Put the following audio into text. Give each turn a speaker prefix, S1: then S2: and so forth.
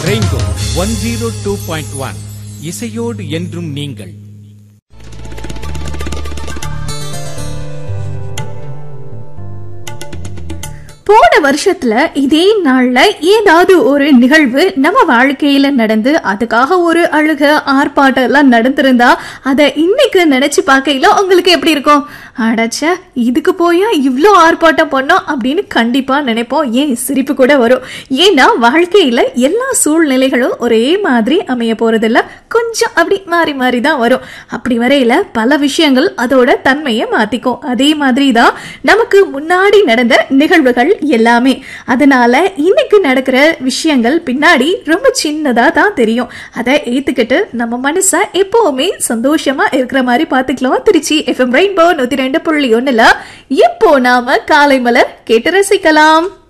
S1: rainbow one zero two point one இசையோடு என்றும் நீங்கள்
S2: போன வருஷத்துல இதே நாள்ல ஏதாவது ஒரு நிகழ்வு நம்ம வாழ்க்கையில நடந்து அதுக்காக ஒரு அழுக ஆர்ப்பாட்டம் எல்லாம் நடந்திருந்தா அத இன்னைக்கு நினைச்சு பார்க்கையில உங்களுக்கு எப்படி இருக்கும் அடச்ச இதுக்கு போயா இவ்ளோ ஆர்ப்பாட்டம் பண்ணோம் அப்படின்னு கண்டிப்பா நினைப்போம் ஏன் சிரிப்பு கூட வரும் ஏன்னா வாழ்க்கையில எல்லா சூழ்நிலைகளும் ஒரே மாதிரி அமைய போறதில்ல கொஞ்சம் அப்படி மாறி மாறி தான் வரும் அப்படி வரையில பல விஷயங்கள் அதோட தன்மையை மாத்திக்கும் அதே மாதிரி தான் நமக்கு முன்னாடி நடந்த நிகழ்வுகள் எல்லாமே அதனால இன்னைக்கு நடக்கிற விஷயங்கள் பின்னாடி ரொம்ப சின்னதா தான் தெரியும் அதை ஏத்துக்கிட்டு நம்ம மனசை எப்பவுமே சந்தோஷமா இருக்கிற மாதிரி பாத்துக்கலாம் திருச்சி எஃப்எம் ரெயின்போ நூத்தி ரெண்டு புள்ளி ஒண்ணுல இப்போ நாம காலை மலர் கேட்டு ரசிக்கலாம்